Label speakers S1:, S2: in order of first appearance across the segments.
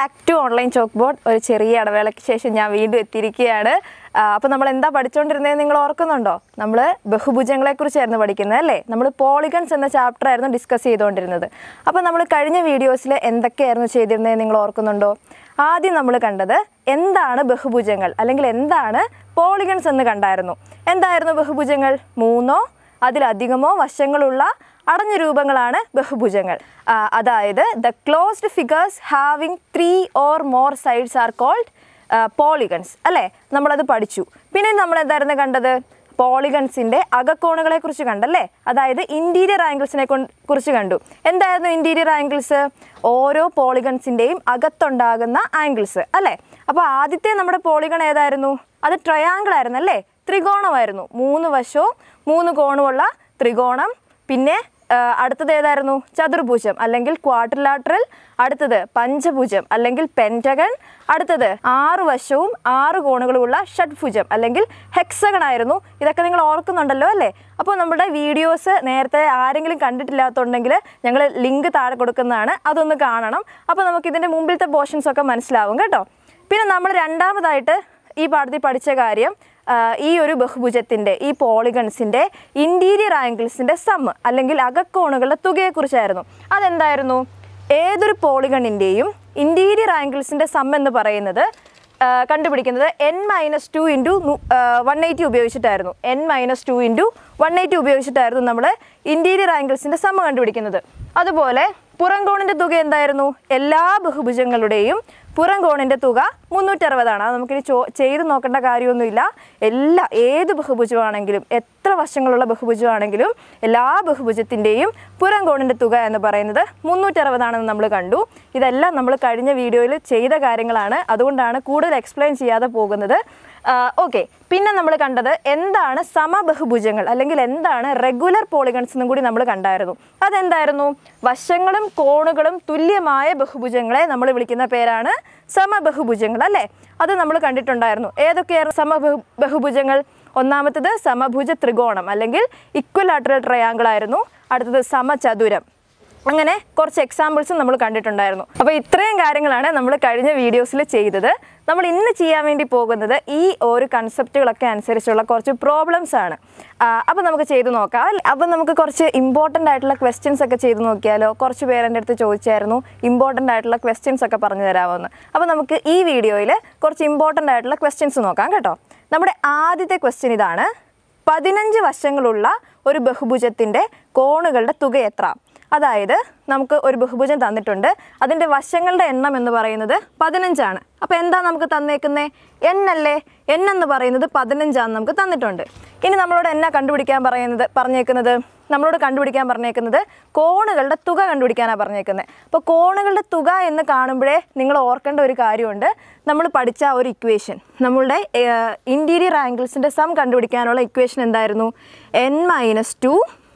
S1: back to online chalk board ഒരു ചെറിയ ഇടവേളയ്ക്ക് ശേഷം ഞാൻ വീണ്ടും എത്തിയിരിക്കുകയാണ് അപ്പോൾ നമ്മൾ എന്താ പഠിച്ചുകൊണ്ടിരുന്നത് നിങ്ങൾ ഓർക്കുന്നുണ്ടോ നമ്മൾ ബഹുഭുജങ്ങളെക്കുറിച്ചായിരുന്നു പഠിക്കുന്നത് അല്ലേ നമ്മൾ പോളിഗൺസ് എന്ന ചാപ്റ്റർ ആയിരുന്നു ഡിസ്കസ് ചെയ്തുകൊണ്ടിരുന്നത് അപ്പോൾ നമ്മൾ കഴിഞ്ഞ വീഡിയോസിൽ എന്തൊക്കെയായിരുന്നു ചെയ്തിരുന്നത് നിങ്ങൾ ഓർക്കുന്നുണ്ടോ ആദ്യം നമ്മൾ കണ്ടത് എന്താണ് ബഹുഭുജങ്ങൾ അല്ലെങ്കിൽ എന്താണ് പോളിഗൺസ് എന്ന് കണ്ടായിരുന്നു എന്തായിരുന്നു ബഹുഭുജങ്ങൾ മൂന്നോ അതിലധികമോ വശങ്ങളുള്ള അടഞ്ഞ രൂപങ്ങളാണ് ബഹുഭുജങ്ങൾ ആ, അതായത് the closed figures having three or more sides are called polygons അല്ലേ നമ്മളത് പഠിച്ചു പിന്നെ നമ്മൾ എന്തായിരുന്നു കണ്ടത് പോളിഗൺസിൻ്റെ അകക്കോണുകളെ കുറിച്ച് കണ്ടല്ലേ അതായത് ഇൻറ്റീരിയർ ആംഗിൾസിനെ കുറിച്ച് കണ്ടു എന്തായിരുന്നു ഇൻറ്റീരിയർ ആംഗിൾസ് ഓരോ പോളിഗൺസിൻ്റെയും അകത്തുണ്ടാകുന്ന ആംഗിൾസ് അല്ലേ അപ്പോൾ ആദ്യത്തെ നമ്മുടെ പോളിഗൺ ഏതായിരുന്നു അത് ട്രയാങ്കിൾ ആയിരുന്നു അല്ലേ ത്രികോണമായിരുന്നു മൂന്ന് വശവും മൂന്ന് കോണുമുള്ള ത്രികോണം പിന്നെ ആ, അടുത്തത് ഏതായിരുന്നു ചതുർഭുജം അല്ലെങ്കിൽ ക്വാഡ്രിലാറ്ററൽ അടുത്തത് പഞ്ചഭുജം അല്ലെങ്കിൽ പെൻറ്റഗൺ അടുത്തത് ആറ് വശവും ആറ് കോണുകളുമുള്ള ഷഡ്ഭുജം അല്ലെങ്കിൽ ഹെക്സഗൺ ആയിരുന്നു ഇതൊക്കെ നിങ്ങൾ ഓർക്കുന്നുണ്ടല്ലോ അല്ലേ അപ്പോൾ നമ്മുടെ വീഡിയോസ് നേരത്തെ ആരെങ്കിലും കണ്ടിട്ടില്ലാത്തതുണ്ടെങ്കിൽ ഞങ്ങൾ ലിങ്ക് താഴെ കൊടുക്കുന്നതാണ് അതൊന്ന് കാണണം അപ്പോൾ നമുക്ക് ഇതിൻ്റെ മുമ്പിലത്തെ പോർഷൻസ് ഒക്കെ മനസ്സിലാവും കേട്ടോ പിന്നെ നമ്മൾ രണ്ടാമതായിട്ട് ഈ പാഠത്തിൽ പഠിച്ച കാര്യം ആ, ഈ ഒരു ബഹുഭുജത്തിൻ്റെ ഈ പോളിഗൺസിൻ്റെ ഇൻറ്റീരിയർ ആംഗിൾസിൻ്റെ സം അല്ലെങ്കിൽ അകക്കോണുകളുടെ തുകയെക്കുറിച്ചായിരുന്നു അതെന്തായിരുന്നു ഏതൊരു പോളിഗണിൻ്റെയും ഇൻറ്റീരിയർ ആംഗിൾസിൻ്റെ സം എന്ന് പറയുന്നത് ആ, കണ്ടുപിടിക്കുന്നത് N minus two into one eighty ഉപയോഗിച്ചിട്ടായിരുന്നു N minus two into one eighty ഉപയോഗിച്ചിട്ടായിരുന്നു നമ്മൾ ഇൻറ്റീരിയർ ആംഗിൾസിൻ്റെ സം കണ്ടുപിടിക്കുന്നത് അതുപോലെ പുറം കോണിൻ്റെ തുക എന്തായിരുന്നു എല്ലാ ബഹുഭുജങ്ങളുടെയും പുറം കോണിൻ്റെ തുക മുന്നൂറ്ററുപതാണ് അത് നമുക്കിനി ചോ ചെയ്ത് നോക്കേണ്ട കാര്യമൊന്നുമില്ല എല്ലാ ഏത് ബഹുഭുജമാണെങ്കിലും എത്ര വശങ്ങളുള്ള ബഹുഭുജമാണെങ്കിലും എല്ലാ ബഹുഭുജത്തിൻ്റെയും പുറം കോണിൻ്റെ തുക എന്ന് പറയുന്നത് മുന്നൂറ്ററുപതാണെന്ന് നമ്മൾ കണ്ടു ഇതെല്ലാം നമ്മൾ കഴിഞ്ഞ വീഡിയോയിൽ ചെയ്ത കാര്യങ്ങളാണ് അതുകൊണ്ടാണ് കൂടുതൽ എക്സ്പ്ലെയിൻ ചെയ്യാതെ പോകുന്നത് ഓക്കെ പിന്നെ നമ്മൾ കണ്ടത് എന്താണ് സമബഹുഭുജങ്ങൾ അല്ലെങ്കിൽ എന്താണ് റെഗുലർ പോളിഗൺസ് എന്നും കൂടി നമ്മൾ കണ്ടായിരുന്നു അതെന്തായിരുന്നു വശങ്ങളും കോണുകളും തുല്യമായ ബഹുഭുജങ്ങളെ നമ്മൾ വിളിക്കുന്ന പേരാണ് സമബഹുഭുജങ്ങൾ അല്ലേ അത് നമ്മൾ കണ്ടിട്ടുണ്ടായിരുന്നു ഏതൊക്കെയായിരുന്നു സമബഹു ബഹുഭുജങ്ങൾ ഒന്നാമത്തത് സമഭുജ ത്രികോണം അല്ലെങ്കിൽ ഇക്വലാറ്ററൽ ട്രയാങ്കിൾ ആയിരുന്നു അടുത്തത് സമചതുരം അങ്ങനെ കുറച്ച് എക്സാമ്പിൾസും നമ്മൾ കണ്ടിട്ടുണ്ടായിരുന്നു അപ്പോൾ ഇത്രയും കാര്യങ്ങളാണ് നമ്മൾ കഴിഞ്ഞ വീഡിയോസിൽ ചെയ്തത് നമ്മൾ ഇന്ന് ചെയ്യാൻ വേണ്ടി പോകുന്നത് ഈ ഒരു കൺസെപ്റ്റുകളൊക്കെ അനുസരിച്ചുള്ള കുറച്ച് പ്രോബ്ലംസ് ആണ് അപ്പോൾ നമുക്ക് ചെയ്ത് നോക്കാം അപ്പോൾ നമുക്ക് കുറച്ച് ഇമ്പോർട്ടൻ്റ് ആയിട്ടുള്ള ക്വസ്റ്റ്യൻസ് ഒക്കെ ചെയ്ത് നോക്കിയാലോ കുറച്ച് പേര് എൻ്റെ അടുത്ത് ചോദിച്ചായിരുന്നു ഇമ്പോർട്ടൻ്റ് ആയിട്ടുള്ള ക്വസ്റ്റ്യൻസ് ഒക്കെ പറഞ്ഞു തരാമെന്ന് അപ്പോൾ നമുക്ക് ഈ വീഡിയോയിൽ കുറച്ച് ഇമ്പോർട്ടൻ്റ് ആയിട്ടുള്ള ക്വസ്റ്റ്യൻസ് നോക്കാം കേട്ടോ നമ്മുടെ ആദ്യത്തെ ക്വസ്റ്റ്യൻ ഇതാണ് പതിനഞ്ച് വശങ്ങളുള്ള ഒരു ബഹുഭുജത്തിൻ്റെ കോണുകളുടെ തുക എത്ര അതായത് നമുക്ക് ഒരു ബഹുഭുജം തന്നിട്ടുണ്ട് അതിൻ്റെ വശങ്ങളുടെ എണ്ണം എന്ന് പറയുന്നത് പതിനഞ്ചാണ് അപ്പോൾ എന്താ നമുക്ക് തന്നേക്കുന്നേ എണ്ണല്ലേ എൻ എന്ന് പറയുന്നത് പതിനഞ്ചാന്ന് നമുക്ക് തന്നിട്ടുണ്ട് ഇനി നമ്മളോട് എന്നാ കണ്ടുപിടിക്കാൻ പറയുന്നത് പറഞ്ഞേക്കുന്നത് നമ്മളോട് കണ്ടുപിടിക്കാൻ പറഞ്ഞേക്കുന്നത് കോണുകളുടെ തുക കണ്ടുപിടിക്കാനാണ് പറഞ്ഞേക്കുന്നത് അപ്പോൾ കോണുകളുടെ തുക എന്ന് കാണുമ്പോഴേ നിങ്ങൾ ഓർക്കേണ്ട ഒരു കാര്യമുണ്ട് നമ്മൾ പഠിച്ച ആ ഒരു ഇക്വേഷൻ നമ്മളുടെ ഇൻറ്റീരിയർ ആംഗിൾസിൻ്റെ സം കണ്ടുപിടിക്കാനുള്ള ഇക്വേഷൻ എന്തായിരുന്നു N minus two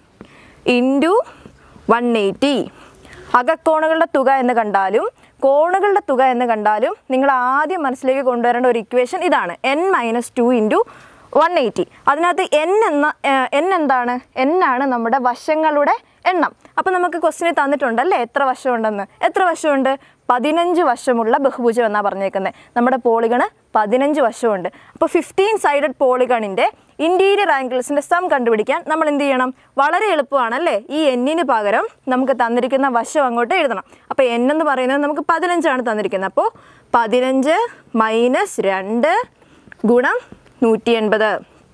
S1: into one eighty അകക്കോണുകളുടെ തുക എന്ന് കണ്ടാലും കോണുകളുടെ തുക എന്ന് കണ്ടാലും നിങ്ങൾ ആദ്യം മനസ്സിലേക്ക് കൊണ്ടുവരേണ്ട ഒരു ഇക്വേഷൻ ഇതാണ് N minus two into one eighty അതിനകത്ത് എൻ എന്ന എൻ എന്താണ് എൻ ആണ് നമ്മുടെ വശങ്ങളുടെ എണ്ണം അപ്പോൾ നമുക്ക് ക്വസ്റ്റിന് തന്നിട്ടുണ്ടല്ലേ എത്ര വശമുണ്ടെന്ന് എത്ര വശമുണ്ട് പതിനഞ്ച് വശമുള്ള ബഹുഭുജം എന്നാണ് പറഞ്ഞേക്കുന്നത് നമ്മുടെ പോളിഗണ് പതിനഞ്ച് വശമുണ്ട് അപ്പോൾ ഫിഫ്റ്റീൻ സൈഡഡ് പോളിഗണിൻ്റെ ഇൻറ്റീരിയർ ആംഗിൾസിൻ്റെ സം കണ്ടുപിടിക്കാൻ നമ്മൾ എന്ത് ചെയ്യണം വളരെ എളുപ്പമാണ് അല്ലേ ഈ എന്നിന് പകരം നമുക്ക് തന്നിരിക്കുന്ന വശം അങ്ങോട്ട് എഴുതണം അപ്പോൾ എൻ എന്ന് പറയുന്നത് നമുക്ക് പതിനഞ്ചാണ് തന്നിരിക്കുന്നത് അപ്പോൾ പതിനഞ്ച് മൈനസ് രണ്ട് ഗുണം നൂറ്റി എൺപത്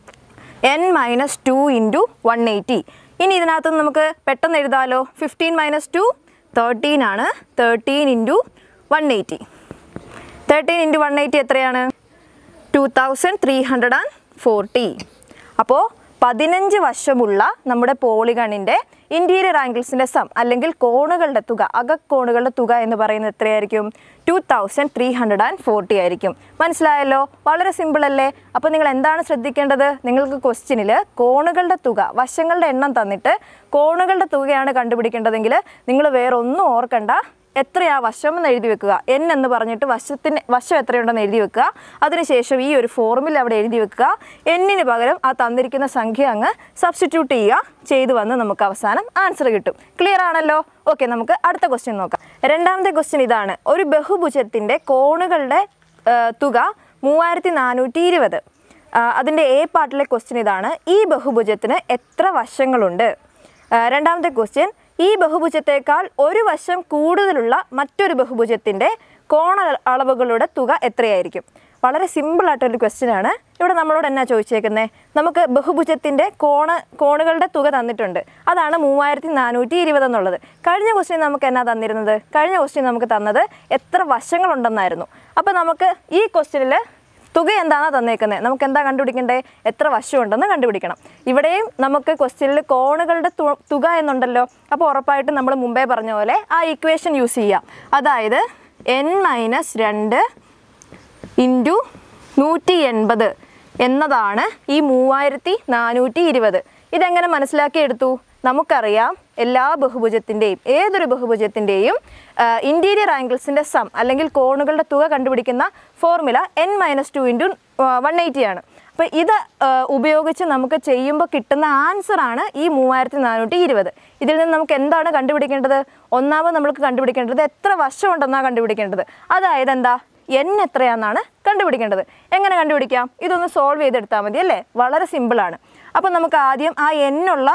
S1: N minus two into one eighty ഇനി ഇതിനകത്ത് നമുക്ക് പെട്ടെന്ന് എഴുതാലോ ഫിഫ്റ്റീൻ മൈനസ് ടു തേർട്ടീൻ ആണ് thirteen into one eighty thirteen into one eighty എത്രയാണ് two thousand three hundred and forty അപ്പോൾ പതിനഞ്ച് വശമുള്ള നമ്മുടെ പോളിഗണിൻ്റെ ഇൻറ്റീരിയർ ആംഗിൾസിൻ്റെ സം അല്ലെങ്കിൽ കോണുകളുടെ തുക അകക്കോണുകളുടെ തുക എന്ന് പറയുന്നത് എത്രയായിരിക്കും two thousand three hundred and forty ആയിരിക്കും മനസ്സിലായല്ലോ വളരെ സിമ്പിൾ അല്ലേ അപ്പോൾ നിങ്ങൾ എന്താണ് ശ്രദ്ധിക്കേണ്ടത് നിങ്ങൾക്ക് ക്വസ്റ്റ്യനിൽ കോണുകളുടെ തുക വശങ്ങളുടെ എണ്ണം തന്നിട്ട് കോണുകളുടെ തുകയാണ് കണ്ടുപിടിക്കേണ്ടതെങ്കിൽ നിങ്ങൾ വേറെ ഒന്നും ഓർക്കണ്ട എത്രയാ വശം എന്ന് എഴുതി വെക്കുക എൻ എന്ന് പറഞ്ഞിട്ട് വശത്തിന് വശം എത്രയുണ്ടെന്ന് എഴുതി വെക്കുക അതിനുശേഷം ഈ ഒരു ഫോർമുല അവിടെ എഴുതി വെക്കുക എന്നിന് പകരം ആ തന്നിരിക്കുന്ന സംഖ്യ അങ്ങ് സബ്സ്റ്റിറ്റ്യൂട്ട് ചെയ്യുക ചെയ്തു വന്ന് നമുക്ക് അവസാനം ആൻസർ കിട്ടും ക്ലിയർ ആണല്ലോ ഓക്കെ നമുക്ക് അടുത്ത ക്വസ്റ്റ്യൻ നോക്കാം രണ്ടാമത്തെ ക്വസ്റ്റ്യൻ ഇതാണ് ഒരു ബഹുഭുജത്തിൻ്റെ കോണുകളുടെ ആ, തുക മൂവായിരത്തി നാനൂറ്റി ഇരുപത് അതിൻ്റെ എ പാർട്ടിലെ ക്വസ്റ്റ്യൻ ഇതാണ് ഈ ബഹുഭുജത്തിന് എത്ര വശങ്ങളുണ്ട് ആ, രണ്ടാമത്തെ ക്വസ്റ്റ്യൻ ഈ ബഹുഭുജത്തേക്കാൾ ഒരു വശം കൂടുതലുള്ള മറ്റൊരു ബഹുഭുജത്തിൻ്റെ കോണ അളവുകളുടെ തുക എത്രയായിരിക്കും വളരെ സിമ്പിൾ ആയിട്ടൊരു ക്വസ്റ്റ്യൻ ആണ് ഇവിടെ നമ്മളോട് എന്നാ ചോദിച്ചേക്കുന്നത് നമുക്ക് ബഹുഭുജത്തിൻ്റെ കോണ കോണുകളുടെ തുക തന്നിട്ടുണ്ട് അതാണ് മൂവായിരത്തി നാനൂറ്റി ഇരുപത് എന്നുള്ളത് കഴിഞ്ഞ ക്വസ്റ്റ്യൻ നമുക്ക് എന്നാ തന്നിരുന്നത് കഴിഞ്ഞ ക്വസ്റ്റ്യൻ നമുക്ക് തന്നത് എത്ര വശങ്ങളുണ്ടെന്നായിരുന്നു അപ്പോൾ നമുക്ക് ഈ ക്വസ്റ്റ്യനിൽ തുക എന്താണെന്ന് തന്നേക്കുന്നത് നമുക്ക് എന്താ കണ്ടുപിടിക്കണ്ടേ എത്ര വശമുണ്ടെന്ന് കണ്ടുപിടിക്കണം ഇവിടെയും നമുക്ക് ക്വസ്റ്റ്യനിൽ കോണുകളുടെ തു- തുക എന്നുണ്ടല്ലോ അപ്പോൾ ഉറപ്പായിട്ടും നമ്മൾ മുമ്പേ പറഞ്ഞ പോലെ ആ ഇക്വേഷൻ യൂസ് ചെയ്യാം അതായത് എൻ മൈനസ് രണ്ട് ഇൻറ്റു നൂറ്റി എൺപത് എന്നതാണ് ഈ മൂവായിരത്തി നാനൂറ്റി ഇരുപത് ഇതെങ്ങനെ മനസ്സിലാക്കിയെടുത്തു നമുക്കറിയാം എല്ലാ ബഹുഭുജത്തിൻ്റെയും ഏതൊരു ബഹുഭുജത്തിൻ്റെയും ഇൻറ്റീരിയർ ആംഗിൾസിൻ്റെ സം അല്ലെങ്കിൽ കോണുകളുടെ തുക കണ്ടുപിടിക്കുന്ന formula N minus two into one eighty ആണ് അപ്പോൾ ഇത് ആ, ഉപയോഗിച്ച് നമുക്ക് ചെയ്യുമ്പോൾ കിട്ടുന്ന ആൻസർ ആണ് ഈ മൂവായിരത്തി നാനൂറ്റി ഇരുപത് ഇതിൽ നിന്ന് നമുക്ക് എന്താണ് കണ്ടുപിടിക്കേണ്ടത് ഒന്നാമത് നമ്മൾക്ക് കണ്ടുപിടിക്കേണ്ടത് എത്ര വർഷമുണ്ടെന്നാണ് കണ്ടുപിടിക്കേണ്ടത് അതായത് എന്താ എൻ എത്രയാണെന്നാണ് കണ്ടുപിടിക്കേണ്ടത് എങ്ങനെ കണ്ടുപിടിക്കാം ഇതൊന്ന് സോൾവ് ചെയ്തെടുത്താൽ മതി അല്ലേ വളരെ സിമ്പിളാണ് അപ്പോൾ നമുക്ക് ആദ്യം ആ എന്നുള്ള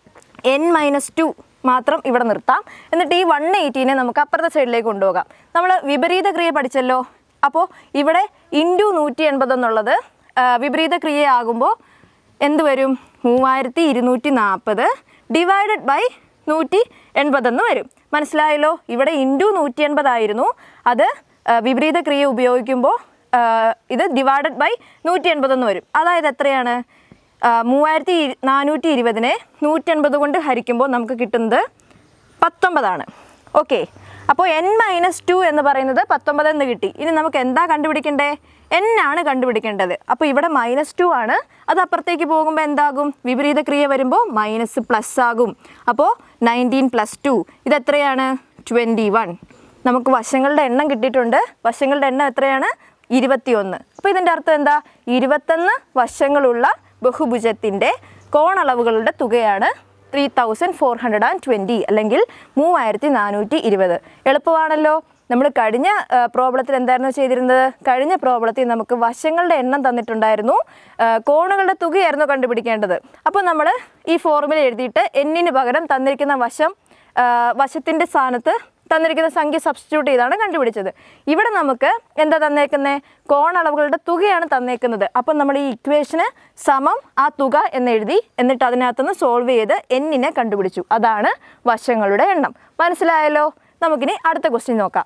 S1: എൻ മൈനസ് ടു മാത്രം ഇവിടെ നിർത്താം എന്നിട്ട് ഈ വൺ എയ്റ്റീനെ നമുക്ക് അപ്പുറത്തെ സൈഡിലേക്ക് കൊണ്ടുപോകാം നമ്മൾ വിപരീത ക്രിയ പഠിച്ചല്ലോ അപ്പോൾ ഇവിടെ ഇൻറ്റു നൂറ്റി എൺപത് എന്നുള്ളത് ആ, വിപരീത ക്രിയയാകുമ്പോൾ എന്ത് വരും മൂവായിരത്തി ഇരുന്നൂറ്റി നാൽപ്പത് ഡിവൈഡഡ് ബൈ നൂറ്റി എൺപതെന്ന് വരും മനസ്സിലായല്ലോ ഇവിടെ ഇൻറ്റു നൂറ്റി എൺപതായിരുന്നു അത് ആ, വിപരീത ക്രിയ ഉപയോഗിക്കുമ്പോൾ ആ, ഇത് ഡിവൈഡഡ് ബൈ നൂറ്റി എൺപതെന്ന് വരും അതായത് എത്രയാണ് ആ, മൂവായിരത്തി ഇരു- നാനൂറ്റി ഇരുപതിനെ നൂറ്റൻപത് കൊണ്ട് ഹരിക്കുമ്പോൾ നമുക്ക് കിട്ടുന്നത് പത്തൊമ്പതാണ് ഓക്കെ അപ്പോൾ എൻ മൈനസ് ടു എന്ന് പറയുന്നത് പത്തൊമ്പത് എന്ന് കിട്ടി ഇനി നമുക്ക് എന്താ കണ്ടുപിടിക്കണ്ടേ എൻ ആണ് കണ്ടുപിടിക്കേണ്ടത് അപ്പോൾ ഇവിടെ മൈനസ് ടു ആണ് അത് അപ്പുറത്തേക്ക് പോകുമ്പോൾ എന്താകും വിപരീത ക്രിയ വരുമ്പോൾ മൈനസ് പ്ലസ് ആകും അപ്പോൾ നയൻറ്റീൻ പ്ലസ് ടു ഇത് എത്രയാണ് ട്വൻറ്റി വൺ നമുക്ക് വശങ്ങളുടെ എണ്ണം കിട്ടിയിട്ടുണ്ട് വശങ്ങളുടെ എണ്ണം എത്രയാണ് ഇരുപത്തിയൊന്ന് അപ്പോൾ ഇതിൻ്റെ അർത്ഥം എന്താ ഇരുപത്തൊന്ന് വശങ്ങളുള്ള ബഹുഭുജത്തിൻ്റെ കോണളവുകളുടെ തുകയാണ് three thousand four hundred and twenty അല്ലെങ്കിൽ മൂവായിരത്തി നാനൂറ്റി ഇരുപത് എളുപ്പമാണല്ലോ നമ്മൾ കഴിഞ്ഞ പ്രോബ്ലത്തിൽ എന്തായിരുന്നു ചെയ്തിരുന്നത് കഴിഞ്ഞ പ്രോബ്ലത്തിൽ നമുക്ക് വശങ്ങളുടെ എണ്ണം തന്നിട്ടുണ്ടായിരുന്നു ആ, കോണുകളുടെ തുകയായിരുന്നു കണ്ടുപിടിക്കേണ്ടത് അപ്പോൾ നമ്മൾ ഈ ഫോർമുല എഴുതിയിട്ട് എന്നിന് പകരം തന്നിരിക്കുന്ന വശം ആ, വശത്തിൻ്റെ സ്ഥാനത്ത് തന്നിരിക്കുന്ന സംഖ്യ സബ്സ്റ്റിറ്റ്യൂട്ട് ചെയ്താണ് കണ്ടുപിടിച്ചത് ഇവിടെ നമുക്ക് എന്താ തന്നേക്കുന്നത് കോണളവുകളുടെ തുകയാണ് തന്നേക്കുന്നത് അപ്പം നമ്മൾ ഈ ഇക്വേഷന് സമം ആ തുക എന്ന് എഴുതി എന്നിട്ട് അതിനകത്തുനിന്ന് സോൾവ് ചെയ്ത് എന്നിനെ കണ്ടുപിടിച്ചു അതാണ് വശങ്ങളുടെ എണ്ണം മനസ്സിലായല്ലോ നമുക്കിനി അടുത്ത ക്വസ്റ്റ്യൻ നോക്കാം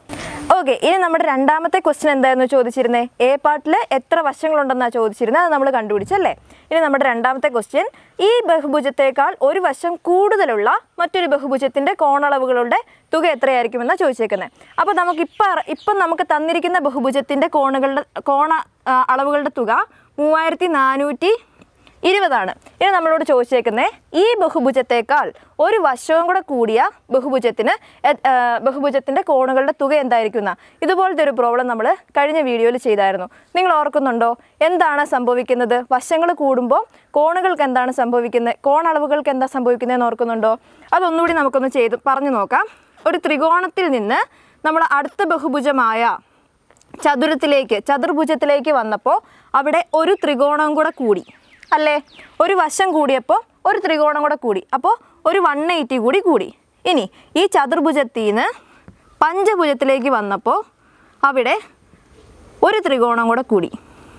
S1: ഓക്കെ ഇനി നമ്മുടെ രണ്ടാമത്തെ ക്വസ്റ്റ്യൻ എന്തായിരുന്നു ചോദിച്ചിരുന്നത് എ പാർട്ടിൽ എത്ര വശങ്ങളുണ്ടെന്നാണ് ചോദിച്ചിരുന്നത് അത് നമ്മൾ കണ്ടുപിടിച്ചല്ലേ ഇനി നമ്മുടെ രണ്ടാമത്തെ ക്വസ്റ്റ്യൻ ഈ ബഹുഭുജത്തേക്കാൾ ഒരു വശം കൂടുതലുള്ള മറ്റൊരു ബഹുഭുജത്തിൻ്റെ കോണളവുകളുടെ തുക എത്രയായിരിക്കുമെന്നാണ് ചോദിച്ചേക്കുന്നത് അപ്പോൾ നമുക്ക് ഇപ്പം ഇപ്പം നമുക്ക് തന്നിരിക്കുന്ന ബഹുഭുജത്തിൻ്റെ കോണുകളുടെ കോണ ആ, അളവുകളുടെ തുക മൂവായിരത്തി നാനൂറ്റി ഇരുപതാണ് ഇനി നമ്മളോട് ചോദിച്ചേക്കുന്നത് ഈ ബഹുഭുജത്തേക്കാൾ ഒരു വശവും കൂടെ കൂടിയ ബഹുഭുജത്തിന് എ- ആ, ബഹുഭുജത്തിൻ്റെ കോണുകളുടെ തുക എന്തായിരിക്കും എന്നാ ഇതുപോലത്തെ ഒരു പ്രോബ്ലം നമ്മൾ കഴിഞ്ഞ വീഡിയോയിൽ ചെയ്തായിരുന്നു നിങ്ങൾ ഓർക്കുന്നുണ്ടോ എന്താണ് സംഭവിക്കുന്നത് വശങ്ങൾ കൂടുമ്പോൾ കോണുകൾക്ക് എന്താണ് സംഭവിക്കുന്നത് കോണളവുകൾക്ക് എന്താ സംഭവിക്കുന്നതെന്ന് ഓർക്കുന്നുണ്ടോ അതൊന്നുകൂടി നമുക്കൊന്ന് ചെയ്ത് പറഞ്ഞു നോക്കാം ഒരു ത്രികോണത്തിൽ നിന്ന് നമ്മൾ അടുത്ത ബഹുഭുജമായ ചതുരത്തിലേക്ക് ചതുർഭുജത്തിലേക്ക് വന്നപ്പോൾ അവിടെ ഒരു ത്രികോണം കൂടെ കൂടി അല്ലേ ഒരു വശം കൂടിയപ്പോൾ ഒരു ത്രികോണം കൂടെ കൂടി അപ്പോൾ ഒരു വൺ എയ്റ്റി കൂടി കൂടി ഇനി ഈ ചതുർഭുജത്തിൽ നിന്ന് പഞ്ചഭുജത്തിലേക്ക് വന്നപ്പോൾ അവിടെ ഒരു ത്രികോണം കൂടെ കൂടി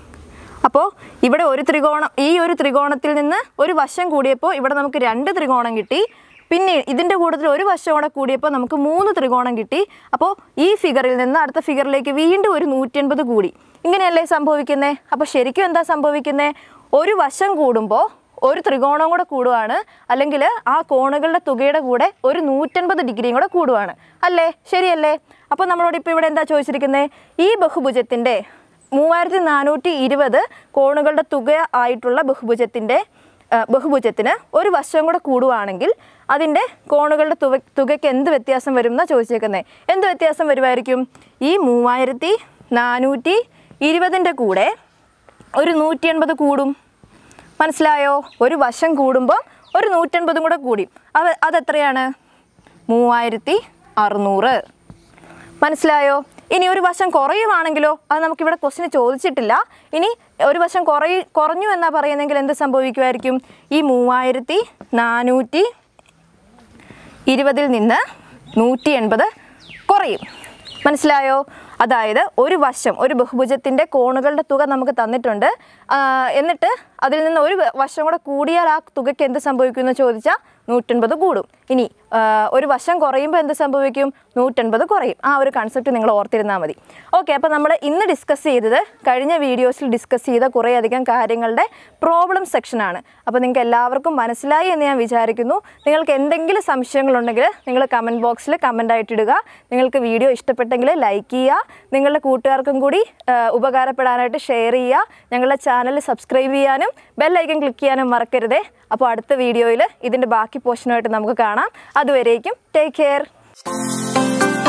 S1: അപ്പോൾ ഇവിടെ ഒരു ത്രികോണം ഈ ഒരു ത്രികോണത്തിൽ നിന്ന് ഒരു വശം കൂടിയപ്പോൾ ഇവിടെ നമുക്ക് രണ്ട് ത്രികോണം കിട്ടി പിന്നെ ഇതിൻ്റെ കൂട്ടത്തിൽ ഒരു വശം കൂടെ കൂടിയപ്പോൾ നമുക്ക് മൂന്ന് ത്രികോണം കിട്ടി അപ്പോൾ ഈ ഫിഗറിൽ നിന്ന് അടുത്ത ഫിഗറിലേക്ക് വീണ്ടും ഒരു നൂറ്റി എൺപത് കൂടി ഇങ്ങനെയല്ലേ സംഭവിക്കുന്നത് അപ്പോൾ ശരിക്കും എന്താ സംഭവിക്കുന്നത് ഒരു വശം കൂടുമ്പോൾ ഒരു ത്രികോണം കൂടെ കൂടുവാണ് അല്ലെങ്കിൽ ആ കോണുകളുടെ തുകയുടെ കൂടെ ഒരു നൂറ്റൻപത് ഡിഗ്രിയും കൂടെ കൂടുവാണ് അല്ലേ ശരിയല്ലേ അപ്പോൾ നമ്മളോട് ഇപ്പോൾ ഇവിടെ എന്താ ചോദിച്ചിരിക്കുന്നത് ഈ ബഹുഭുജത്തിൻ്റെ മൂവായിരത്തി നാനൂറ്റി ഇരുപത് കോണുകളുടെ തുക ആയിട്ടുള്ള ബഹുഭുജത്തിൻ്റെ ആ, ബഹുഭുജത്തിന് ഒരു വശം കൂടെ കൂടുവാണെങ്കിൽ അതിൻ്റെ കോണുകളുടെ തുക തുകയ്ക്ക് എന്ത് വ്യത്യാസം വരും എന്നാണ് ചോദിച്ചേക്കുന്നത് എന്ത് വ്യത്യാസം വരുമായിരിക്കും ഈ മൂവായിരത്തി നാനൂറ്റി ഇരുപതിൻ്റെ കൂടെ ഒരു നൂറ്റി എൺപത് കൂടും മനസ്സിലായോ ഒരു വശം കൂടുമ്പോൾ ഒരു നൂറ്റൻപതും കൂടെ കൂടി അത് അതെത്രയാണ് മൂവായിരത്തി അറുന്നൂറ് മനസ്സിലായോ ഇനി ഒരു വശം കുറയുവാണെങ്കിലോ അത് നമുക്കിവിടെ ക്വസ്റ്റിന് ചോദിച്ചിട്ടില്ല ഇനി ഒരു വശം കുറയി കുറഞ്ഞു എന്നാ പറയുന്നെങ്കിൽ എന്ത് സംഭവിക്കുമായിരിക്കും ഈ മൂവായിരത്തി നാനൂറ്റി ഇരുപതിൽ നിന്ന് നൂറ്റി എൺപത് കുറയും മനസ്സിലായോ അതായത് ഒരു വശം ഒരു ബഹുഭുജത്തിൻ്റെ കോണുകളുടെ തുക നമുക്ക് തന്നിട്ടുണ്ട് ആ, എന്നിട്ട് അതിൽ നിന്ന് ഒരു വ- വശം കൂടെ കൂടിയാൽ ആ തുകയ്ക്ക് എന്ത് സംഭവിക്കുമെന്ന് ചോദിച്ചാൽ നൂറ്റൻപത് കൂടും ഇനി ആ, ഒരു വശം കുറയുമ്പോൾ എന്ത് സംഭവിക്കും നൂറ്റൻപത് കുറയും ആ ഒരു കൺസെപ്റ്റ് നിങ്ങൾ ഓർത്തിരുന്നാൽ മതി ഓക്കെ അപ്പോൾ നമ്മൾ ഇന്ന് ഡിസ്കസ് ചെയ്തത് കഴിഞ്ഞ വീഡിയോസിൽ ഡിസ്കസ് ചെയ്ത കുറേയധികം കാര്യങ്ങളുടെ പ്രോബ്ലം സെക്ഷനാണ് അപ്പോൾ നിങ്ങൾക്ക് എല്ലാവർക്കും മനസ്സിലായി എന്ന് ഞാൻ വിചാരിക്കുന്നു നിങ്ങൾക്ക് എന്തെങ്കിലും സംശയങ്ങളുണ്ടെങ്കിൽ നിങ്ങൾ കമൻറ്റ് ബോക്സിൽ കമൻ്റ് ആയിട്ട് ഇടുക നിങ്ങൾക്ക് വീഡിയോ ഇഷ്ടപ്പെട്ടെങ്കിൽ ലൈക്ക് ചെയ്യുക നിങ്ങളുടെ കൂട്ടുകാർക്കും കൂടി ആ, ഉപകാരപ്പെടാനായിട്ട് ഷെയർ ചെയ്യുക ഞങ്ങളുടെ ചാനൽ സബ്സ്ക്രൈബ് ചെയ്യാനും ബെല്ലൈക്കൻ ക്ലിക്ക് ചെയ്യാനും മറക്കരുതേ അപ്പോൾ അടുത്ത വീഡിയോയിൽ ഇതിൻ്റെ ബാക്കി പോർഷനുമായിട്ട് നമുക്ക് കാണാം അതുവരേക്കും ടേക്ക് കെയർ